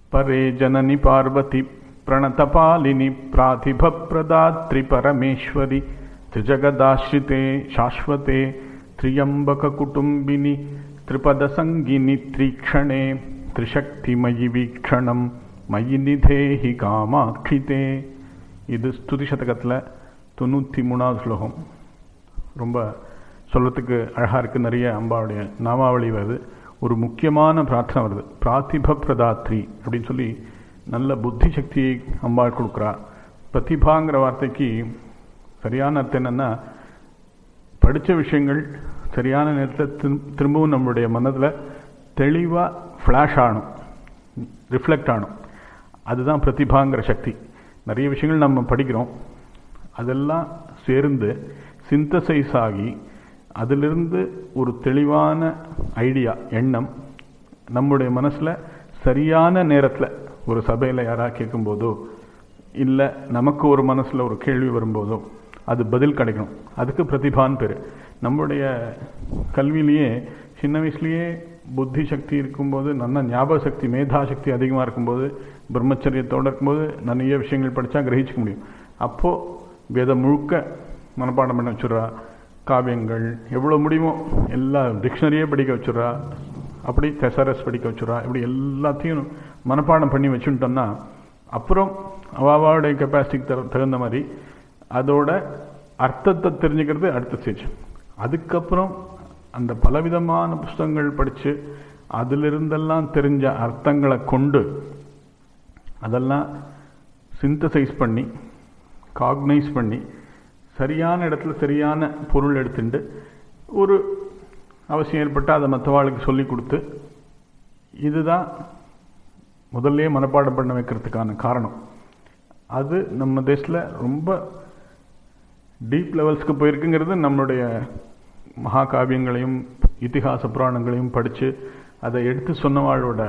परे जननि पार्वती प्रणतपालिनि प्रातिभप्रदात्रि परमेश्वरि त्रिजगदाश्रिते शाश्वते त्र्यम्बककुटुम्बिनि त्रिपदसङ्गिनि त्रीक्षणे त्रिशक्तिमयि வீக்ஷணம் மயி நிதேஹி காமாட்சிதே இது ஸ்துதி சதகத்தில் தொண்ணூற்றி மூணாவது ஸ்லோகம் ரொம்ப சொல்கிறதுக்கு அழகாக இருக்குது நிறைய அம்பாவுடைய நாமாவளி வருது ஒரு முக்கியமான பிரார்த்தனை வருது பிராத்திப பிரதாத்ரி அப்படின்னு சொல்லி நல்ல புத்தி சக்தியை அம்பாள் கொடுக்குறா பிரதிபாங்கிற வார்த்தைக்கு சரியான அர்த்தம் என்னென்னா படித்த விஷயங்கள் சரியான நேரத்தில் திரும் திரும்பவும் நம்மளுடைய மனதில் தெளிவாக ஃப்ளாஷ் ஆகணும் ரிஃப்ளெக்ட் ஆகணும் அதுதான் பிரதிபாங்கிற சக்தி நிறைய விஷயங்கள் நம்ம படிக்கிறோம் அதெல்லாம் சேர்ந்து சிந்தசைஸ் ஆகி அதிலிருந்து ஒரு தெளிவான ஐடியா எண்ணம் நம்முடைய மனசில் சரியான நேரத்தில் ஒரு சபையில் யாராக கேட்கும்போதோ இல்லை நமக்கு ஒரு மனசில் ஒரு கேள்வி வரும்போதோ அது பதில் கிடைக்கணும் அதுக்கு பிரதிபான்னு பேர் நம்முடைய கல்வியிலேயே சின்ன வயசுலேயே புத்தி சக்தி இருக்கும்போது நல்ல ஞாபக சக்தி மேதா சக்தி அதிகமாக இருக்கும்போது பிரம்மச்சரியத்தோடு இருக்கும்போது நிறைய விஷயங்கள் படித்தா கிரகிச்சிக்க முடியும் அப்போது வேதம் முழுக்க மனப்பாடம் பண்ண வச்சுட்றா காவியங்கள் எவ்வளோ முடியுமோ எல்லா டிக்ஷனரியே படிக்க வச்சுட்றா அப்படி தெசரஸ் படிக்க வச்சுட்றா இப்படி எல்லாத்தையும் மனப்பாடம் பண்ணி வச்சுட்டோம்னா அப்புறம் அவாவாவுடைய கெப்பாசிட்டிக்கு தர தகுந்த மாதிரி அதோட அர்த்தத்தை தெரிஞ்சுக்கிறது அடுத்த ஸ்டேஜ் அதுக்கப்புறம் அந்த பலவிதமான புஸ்தகங்கள் படித்து அதிலிருந்தெல்லாம் தெரிஞ்ச அர்த்தங்களை கொண்டு அதெல்லாம் சிந்தசைஸ் பண்ணி காக்னைஸ் பண்ணி சரியான இடத்துல சரியான பொருள் எடுத்துட்டு ஒரு அவசியம் ஏற்பட்டால் அதை மற்றவாளுக்கு சொல்லி கொடுத்து இதுதான் முதல்ல மனப்பாடம் பண்ண வைக்கிறதுக்கான காரணம் அது நம்ம தேசத்தில் ரொம்ப டீப் லெவல்ஸ்க்கு போயிருக்குங்கிறது நம்மளுடைய மகாகாவியங்களையும் இத்திஹாச புராணங்களையும் படித்து அதை எடுத்து சொன்னவாளோட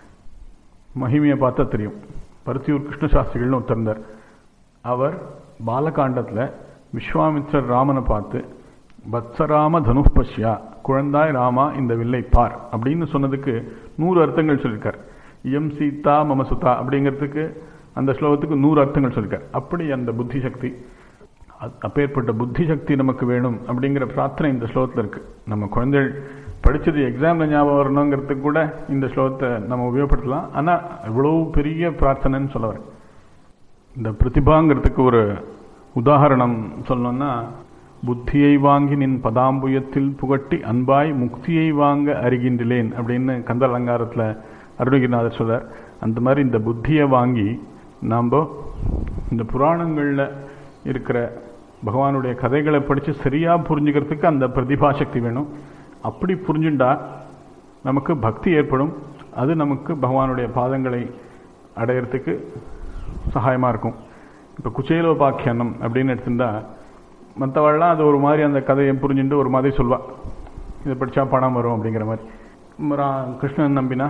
மகிமையை பார்த்தா தெரியும் பருத்தியூர் கிருஷ்ணசாஸ்திரிகள்னு ஒருத்தர் அவர் பாலகாண்டத்தில் விஸ்வாமித்ரர் ராமனை பார்த்து வத்சராம தனுஷ்பஷ்யா குழந்தாய் ராமா இந்த வில்லை பார் அப்படின்னு சொன்னதுக்கு நூறு அர்த்தங்கள் சொல்லியிருக்கார் எம் சீதா மம சுதா அப்படிங்கிறதுக்கு அந்த ஸ்லோகத்துக்கு நூறு அர்த்தங்கள் சொல்லியிருக்கார் அப்படி அந்த புத்தி சக்தி அப்பேற்பட்ட புத்தி சக்தி நமக்கு வேணும் அப்படிங்கிற பிரார்த்தனை இந்த ஸ்லோகத்தில் இருக்குது நம்ம குழந்தைகள் படித்தது எக்ஸாமில் ஞாபகம் வரணுங்கிறதுக்கு கூட இந்த ஸ்லோகத்தை நம்ம உபயோகப்படுத்தலாம் ஆனால் இவ்வளோ பெரிய பிரார்த்தனைன்னு சொல்ல வரேன் இந்த பிரதிபாங்கிறதுக்கு ஒரு உதாரணம் சொல்லணும்னா புத்தியை வாங்கி நின் பதாம்புயத்தில் புகட்டி அன்பாய் முக்தியை வாங்க அறிகின்றேன் அப்படின்னு கந்த அலங்காரத்தில் அருணகிரிநாதர் சொல்றார் அந்த மாதிரி இந்த புத்தியை வாங்கி நாம் இந்த புராணங்களில் இருக்கிற பகவானுடைய கதைகளை படித்து சரியாக புரிஞ்சுக்கிறதுக்கு அந்த பிரதிபா சக்தி வேணும் அப்படி புரிஞ்சுண்டா நமக்கு பக்தி ஏற்படும் அது நமக்கு பகவானுடைய பாதங்களை அடையிறதுக்கு சகாயமாக இருக்கும் இப்போ குச்சேலோபாக்கியானம் அப்படின்னு எடுத்திருந்தா மற்றவாள்லாம் அது ஒரு மாதிரி அந்த கதையை புரிஞ்சுட்டு ஒரு மாதிரி சொல்வா இதை படித்தா பணம் வரும் அப்படிங்கிற மாதிரி கிருஷ்ணன் நம்பினா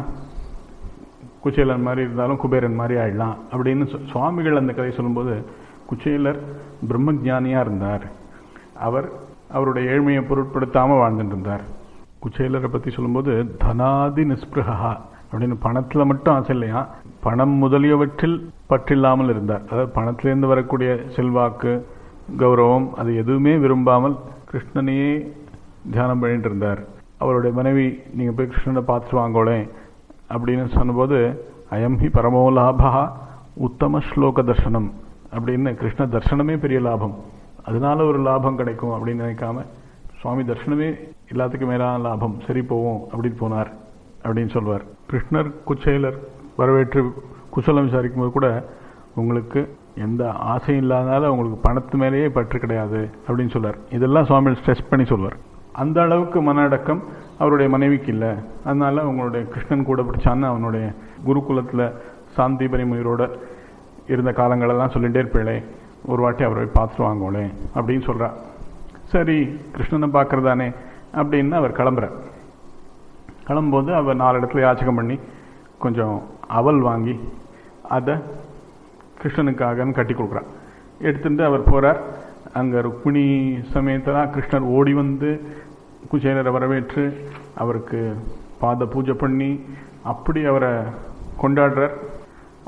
குச்சேலன் மாதிரி இருந்தாலும் குபேரன் மாதிரி ஆயிடலாம் அப்படின்னு சுவாமிகள் அந்த கதை சொல்லும்போது குச்சேலர் பிரம்மஜானியாக இருந்தார் அவர் அவருடைய ஏழ்மையை பொருட்படுத்தாமல் வாழ்ந்துட்டு இருந்தார் குச்சேலரை பற்றி சொல்லும்போது தனாதி நிஸ்பிருகா அப்படின்னு பணத்தில் மட்டும் ஆசை இல்லையா பணம் முதலியவற்றில் பற்றில்லாமல் இருந்தார் அதாவது பணத்திலேருந்து வரக்கூடிய செல்வாக்கு கௌரவம் அது எதுவுமே விரும்பாமல் கிருஷ்ணனையே தியானம் பண்ணிட்டு இருந்தார் அவருடைய மனைவி நீங்கள் போய் கிருஷ்ணனை பார்த்துட்டு வாங்கோளேன் அப்படின்னு சொன்னபோது அயம் ஹி பரமோலாபா உத்தம ஸ்லோக தர்சனம் அப்படின்னு கிருஷ்ண தர்சனமே பெரிய லாபம் அதனால ஒரு லாபம் கிடைக்கும் அப்படின்னு நினைக்காம சுவாமி தர்சனமே எல்லாத்துக்கும் மேலான லாபம் சரி போவோம் அப்படின்னு போனார் அப்படின்னு சொல்வார் கிருஷ்ணர் குச்சேலர் வரவேற்று குசலம் விசாரிக்கும் போது கூட உங்களுக்கு எந்த ஆசையும் இல்லாதனால உங்களுக்கு பணத்து மேலேயே பற்று கிடையாது அப்படின்னு சொல்வார் இதெல்லாம் சுவாமி ஸ்ட்ரெஸ் பண்ணி சொல்வார் அந்த அளவுக்கு மன அடக்கம் அவருடைய மனைவிக்கு இல்லை அதனால உங்களுடைய கிருஷ்ணன் கூட படிச்சான்னு அவனுடைய குருகுலத்தில் சாந்திபரி முயரோட இருந்த காலங்களெல்லாம் சொல்லிகிட்டே இருப்பேளே ஒரு வாட்டி அவரை பார்த்துட்டு வாங்கோளே அப்படின்னு சொல்கிறா சரி கிருஷ்ணனை பார்க்குறதானே அப்படின்னு அவர் கிளம்புறார் கிளம்பும்போது அவர் நாலு இடத்துல யாச்சகம் பண்ணி கொஞ்சம் அவல் வாங்கி அதை கிருஷ்ணனுக்காகன்னு கட்டி கொடுக்குறார் எடுத்துட்டு அவர் போகிறார் அங்கே ருக்மிணி சமயத்தில் கிருஷ்ணர் ஓடி வந்து குச்சேலரை வரவேற்று அவருக்கு பாத பூஜை பண்ணி அப்படி அவரை கொண்டாடுறார்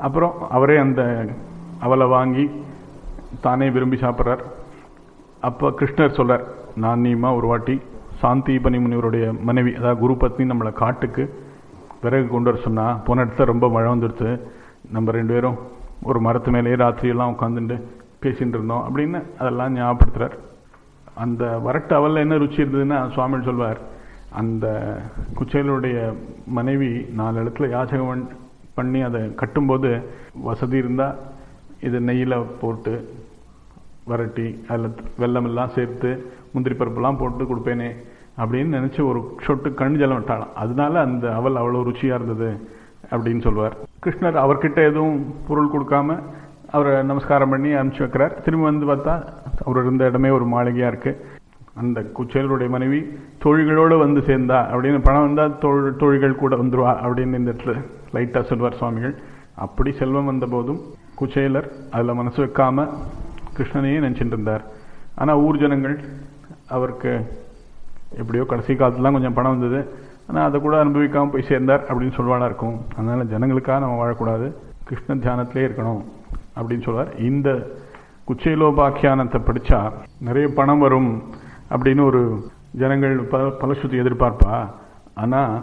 அப்புறம் அவரே அந்த அவலை வாங்கி தானே விரும்பி சாப்பிட்றார் அப்போ கிருஷ்ணர் சொல்றார் நான் நீமா ஒரு வாட்டி சாந்தி பனிமுனிவருடைய மனைவி அதாவது குரு பத்னி நம்மளை காட்டுக்கு விறகு கொண்டு வர சொன்னா போன இடத்துல ரொம்ப மழை வந்துடுத்து நம்ம ரெண்டு பேரும் ஒரு மரத்து மேலேயே ராத்திரியெல்லாம் உட்காந்துட்டு பேசிட்டு இருந்தோம் அப்படின்னு அதெல்லாம் ஞாபகப்படுத்துறார் அந்த வரட்டு அவல்ல என்ன ருச்சி இருந்ததுன்னா சுவாமி சொல்வார் அந்த குச்சேலுடைய மனைவி நாலு இடத்துல யாச்சகம் பண்- பண்ணி அதை கட்டும்போது வசதி இருந்தால் இது நெய்யில் போட்டு வரட்டி அதில் வெல்லம் எல்லாம் சேர்த்து முந்திரி பருப்புலாம் போட்டு கொடுப்பேனே அப்படின்னு நினச்சி ஒரு சொட்டு கண் ஜலம் விட்டாளாம் அதனால அந்த அவல் அவ்வளோ ருச்சியாக இருந்தது அப்படின்னு சொல்வார் கிருஷ்ணர் அவர்கிட்ட எதுவும் பொருள் கொடுக்காம அவரை நமஸ்காரம் பண்ணி அனுப்பிச்சு வைக்கிறார் திரும்பி வந்து பார்த்தா அவர் இருந்த இடமே ஒரு மாளிகையாக இருக்கு அந்த குச்சேலருடைய மனைவி தோழிகளோடு வந்து சேர்ந்தா அப்படின்னு பணம் வந்தால் தோழ் தோழிகள் கூட வந்துருவா அப்படின்னு இந்த இடத்துல லைட்டாக சொல்வார் சுவாமிகள் அப்படி செல்வம் வந்த போதும் குச்சேலர் அதில் மனசு வைக்காம கிருஷ்ணனையே நினச்சிட்டு இருந்தார் ஆனால் ஊர் ஜனங்கள் அவருக்கு எப்படியோ கடைசி காலத்துலாம் கொஞ்சம் பணம் வந்தது ஆனால் அதை கூட அனுபவிக்காம போய் சேர்ந்தார் அப்படின்னு சொல்வானா இருக்கும் அதனால ஜனங்களுக்காக நம்ம வாழக்கூடாது கிருஷ்ண தியானத்திலே இருக்கணும் அப்படின்னு சொல்வார் இந்த குச்சேலோபாக்கியானத்தை படிச்சா நிறைய பணம் வரும் அப்படின்னு ஒரு ஜனங்கள் ப பலஸ்ருதி எதிர்பார்ப்பா ஆனால்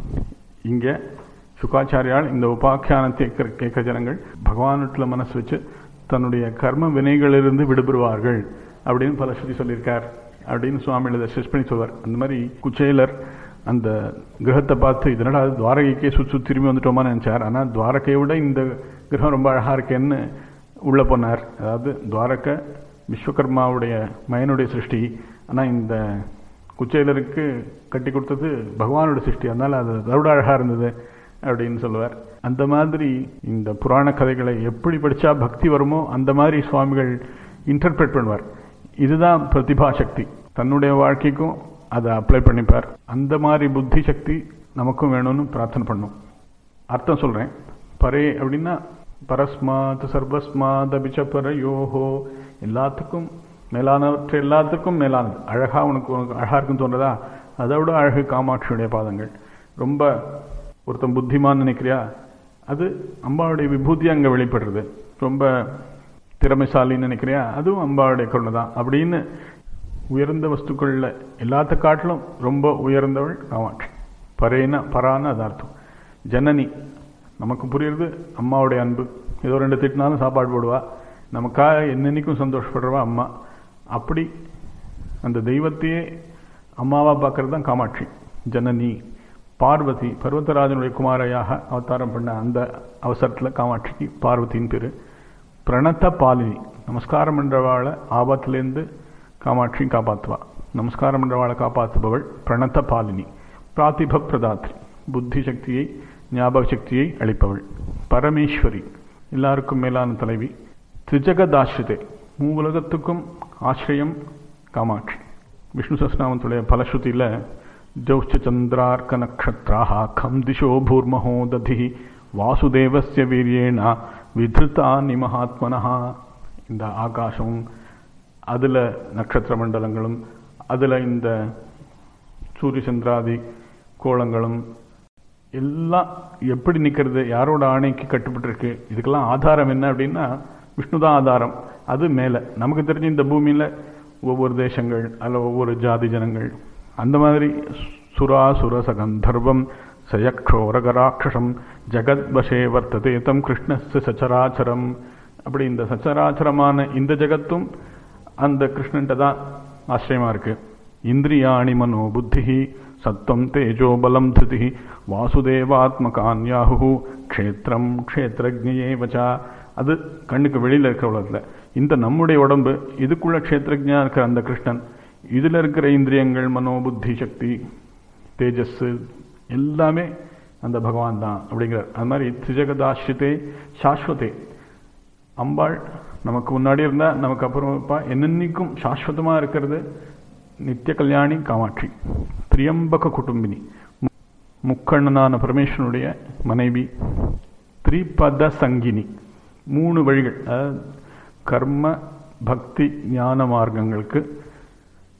இங்கே சுகாச்சாரியால் இந்த உபாக்கியானத்தை கேட்கிற கேட்கிற ஜனங்கள் பகவானுட்டில் மனசு வச்சு தன்னுடைய கர்ம வினைகளிலிருந்து விடுபடுவார்கள் அப்படின்னு பலஸ்ருதி சொல்லியிருக்கார் அப்படின்னு சுவாமி இதை ஸ்ட்ரெஸ் பண்ணி சொல்வார் அந்த மாதிரி குச்சேலர் அந்த கிரகத்தை பார்த்து இதனடா துவாரகைக்கே சுற்றி சுற்றி திரும்பி வந்துட்டோமான்னு நினச்சார் ஆனால் துவாரகையை விட இந்த கிரகம் ரொம்ப அழகாக இருக்கேன்னு உள்ளே போனார் அதாவது துவாரகை விஸ்வகர்மாவுடைய மயனுடைய சிருஷ்டி ஆனால் இந்த குச்சேலருக்கு கட்டி கொடுத்தது பகவானோட சிருஷ்டி அதனால் அது அதை விட அழகாக இருந்தது அப்படின்னு சொல்லுவார் அந்த மாதிரி இந்த புராண கதைகளை எப்படி படித்தா பக்தி வருமோ அந்த மாதிரி சுவாமிகள் இன்டர்பிரேட் பண்ணுவார் இதுதான் பிரதிபா சக்தி தன்னுடைய வாழ்க்கைக்கும் அதை அப்ளை பண்ணிப்பார் அந்த மாதிரி புத்தி சக்தி நமக்கும் வேணும்னு பிரார்த்தனை பண்ணும் அர்த்தம் சொல்கிறேன் பரே அப்படின்னா பரஸ்மாத் சர்வஸ்மாத் அபிச்ச பரயோஹோ எல்லாத்துக்கும் மேலானவற்றை எல்லாத்துக்கும் மேலானது அழகாக உனக்கு உனக்கு அழகாக இருக்குன்னு தோன்றதா அதை விட அழகு காமாட்சியுடைய பாதங்கள் ரொம்ப ஒருத்தன் புத்திமான்னு நினைக்கிறியா அது அம்பாவுடைய விபூதி அங்கே வெளிப்படுறது ரொம்ப திறமைசாலின்னு நினைக்கிறியா அதுவும் அம்பாவுடைய கருணை தான் அப்படின்னு உயர்ந்த வஸ்துக்களில் எல்லாத்த காட்டிலும் ரொம்ப உயர்ந்தவள் காமாட்சி பரேன பரான அது அர்த்தம் ஜனனி நமக்கு புரியுறது அம்மாவுடைய அன்பு ஏதோ ரெண்டு திட்டினாலும் சாப்பாடு போடுவா நமக்காக என்னென்னைக்கும் சந்தோஷப்படுறவா அம்மா அப்படி அந்த தெய்வத்தையே அம்மாவா பார்க்கறது தான் காமாட்சி ஜனனி பார்வதி பர்வதராஜனுடைய குமாரையாக அவதாரம் பண்ண அந்த அவசரத்தில் காமாட்சிக்கு பார்வதியின் பேர் பிரணத்த பாலினி நமஸ்காரம் என்றவாளை ஆபத்துலேருந்து காமாட்சி காப்பாற்றுவா நமஸ்காரம் என்றவாளை காப்பாற்றுபவள் பிரணத்த பாலினி பிராத்திப பிரதாத்ரி புத்தி சக்தியை ஞாபக சக்தியை அளிப்பவள் பரமேஸ்வரி எல்லாருக்கும் மேலான தலைவி திரிஜகதாஸ்ரிதே மூவுலகத்துக்கும் ஆசிரியம் காமாட்சி விஷ்ணு சஸ்நாமத்துடைய பலஸ்ருதியில் ஜௌச்ச சந்திரார்க்க நக்ஷத்ராக கம் திசோ பூர்மஹோ ததி வாசுதேவஸ்ய வீரியேனா விதிருத்தா நிமஹாத்மனஹா இந்த ஆகாசம் அதில் நட்சத்திர மண்டலங்களும் அதில் இந்த சூரிய சந்திராதி கோலங்களும் எல்லாம் எப்படி நிற்கிறது யாரோட ஆணைக்கு கட்டுப்பட்டிருக்கு இதுக்கெல்லாம் ஆதாரம் என்ன அப்படின்னா விஷ்ணு தான் ஆதாரம் அது மேலே நமக்கு தெரிஞ்ச இந்த பூமியில் ஒவ்வொரு தேசங்கள் அதில் ஒவ்வொரு ஜாதி ஜனங்கள் அந்த மாதிரி சுராசுர சகந்தர்வம் சயக்ஷோரகராட்சசம் ஜகத் வசே வர்த்ததே தம் கிருஷ்ணஸ்ய சச்சராச்சரம் அப்படி இந்த சச்சராச்சரமான இந்த ஜகத்தும் அந்த கிருஷ்ணன்ட்ட தான் ஆசிரியமா இருக்கு இந்திரியாணி மனோ புத்தி சத்வம் தேஜோ பலம் திருதி வாசுதேவாத்மகான்யாஹு க்ஷேத்திரம் க்ஷேத்திரஜ்ஞே வச்சா அது கண்ணுக்கு வெளியில் இருக்கிற உலகத்தில் இந்த நம்முடைய உடம்பு இதுக்குள்ள க்ஷேத்திரஜா இருக்கிற அந்த கிருஷ்ணன் இதில் இருக்கிற இந்திரியங்கள் மனோ புத்தி சக்தி தேஜஸ் எல்லாமே அந்த பகவான் தான் அப்படிங்கிறார் அது மாதிரி திரிஜகதாசிரித்தே சாஸ்வதே அம்பாள் நமக்கு முன்னாடி இருந்தால் நமக்கு அப்புறம் இருப்பா என்னென்னைக்கும் சாஸ்வதமாக இருக்கிறது நித்திய கல்யாணி காமாட்சி திரியம்பக குடும்பினி முக்கண்ணனான பரமேஸ்வரனுடைய மனைவி திரிபத சங்கினி மூணு வழிகள் அதாவது கர்ம பக்தி ஞான மார்க்கங்களுக்கு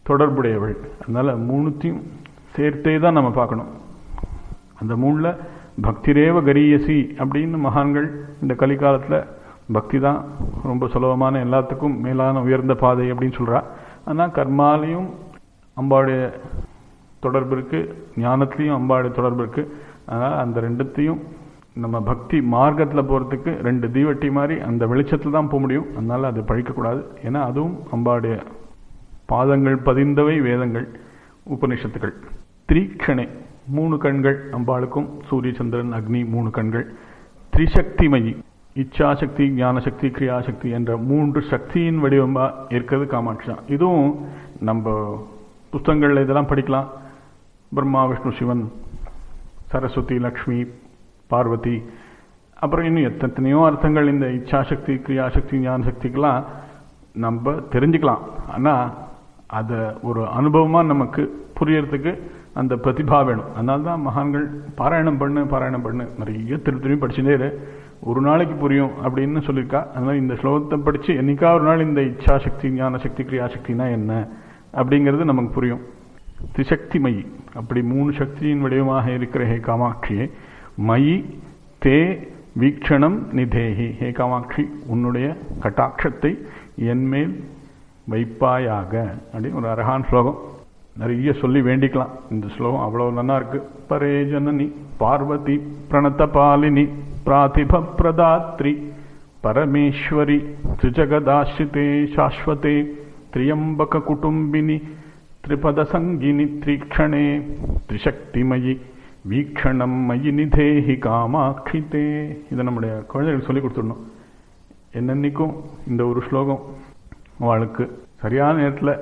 தொடர்புடையவள் அதனால் மூணுத்தையும் சேர்த்தே தான் நம்ம பார்க்கணும் அந்த மூணில் பக்திரேவ கரியசி அப்படின்னு மகான்கள் இந்த கலிகாலத்தில் பக்தி தான் ரொம்ப சுலபமான எல்லாத்துக்கும் மேலான உயர்ந்த பாதை அப்படின்னு சொல்கிறா ஆனால் கர்மாலையும் அம்பாவுடைய தொடர்பு இருக்குது ஞானத்துலேயும் அம்பாவுடைய தொடர்பு இருக்குது அதனால் அந்த ரெண்டுத்தையும் நம்ம பக்தி மார்க்கத்தில் போகிறதுக்கு ரெண்டு தீவட்டி மாதிரி அந்த வெளிச்சத்தில் தான் போக முடியும் அதனால் அது பழிக்கக்கூடாது ஏன்னா அதுவும் அம்பாவுடைய பாதங்கள் பதிந்தவை வேதங்கள் உபனிஷத்துக்கள் திரீக்ஷணே மூணு கண்கள் அம்பாளுக்கும் சூரிய சந்திரன் அக்னி மூணு கண்கள் திரிசக்திமயி இச்சாசக்தி ஞானசக்தி கிரியாசக்தி என்ற மூன்று சக்தியின் வடிவமா இருக்கிறது காமாட்சி தான் இதுவும் நம்ம புஸ்தகங்களில் இதெல்லாம் படிக்கலாம் பிரம்மா விஷ்ணு சிவன் சரஸ்வதி லக்ஷ்மி பார்வதி அப்புறம் இன்னும் எத்தனையோ அர்த்தங்கள் இந்த இச்சாசக்தி கிரியாசக்தி ஞானசக்திக்கெல்லாம் நம்ம தெரிஞ்சுக்கலாம் ஆனால் அதை ஒரு அனுபவமாக நமக்கு புரியறதுக்கு அந்த பிரதிபா வேணும் அதனால தான் மகான்கள் பாராயணம் பண்ணு பாராயணம் பண்ணு நிறைய திரு திரும்பி படிச்சுட்டே இரு ஒரு நாளைக்கு புரியும் அப்படின்னு சொல்லியிருக்கா அதனால் இந்த ஸ்லோகத்தை படித்து என்னைக்கா ஒரு நாள் இந்த இச்சாசக்தி ஞானசக்தி கிரியாசக்தினா என்ன அப்படிங்கிறது நமக்கு புரியும் திசக்தி மயி அப்படி மூணு சக்தியின் வடிவமாக இருக்கிற ஹே காமாட்சியே மயி தே வீக்ஷணம் நிதேஹி ஹே காமாட்சி உன்னுடைய கட்டாட்சத்தை என்மேல் வைப்பாயாக அப்படின்னு ஒரு அரகான் ஸ்லோகம் நிறைய சொல்லி வேண்டிக்கலாம் இந்த ஸ்லோகம் அவ்வளவு நல்லா இருக்கு பரே ஜனனி பார்வதி பிரணத பாலினி பிராதிப பிரதாத்ரி பரமேஸ்வரி திரிஜகதாசிரிதே சாஸ்வதே திரியம்பக குடும்பினி திரிபத சங்கினி திரீக்ஷணே திரிசக்திமயி வீக்ஷணம் மயி நிதேஹி காமாட்சிதே இதை நம்முடைய குழந்தைகளுக்கு சொல்லி கொடுத்துடணும் என்னன்னைக்கும் இந்த ஒரு ஸ்லோகம் அவளுக்கு சரியான நேரத்தில்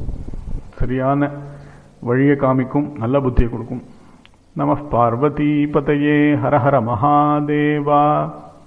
சரியான வழியை காமிக்கும் நல்ல புத்தியை கொடுக்கும் நம பார்வதி பதையே ஹர ஹர மகாதேவா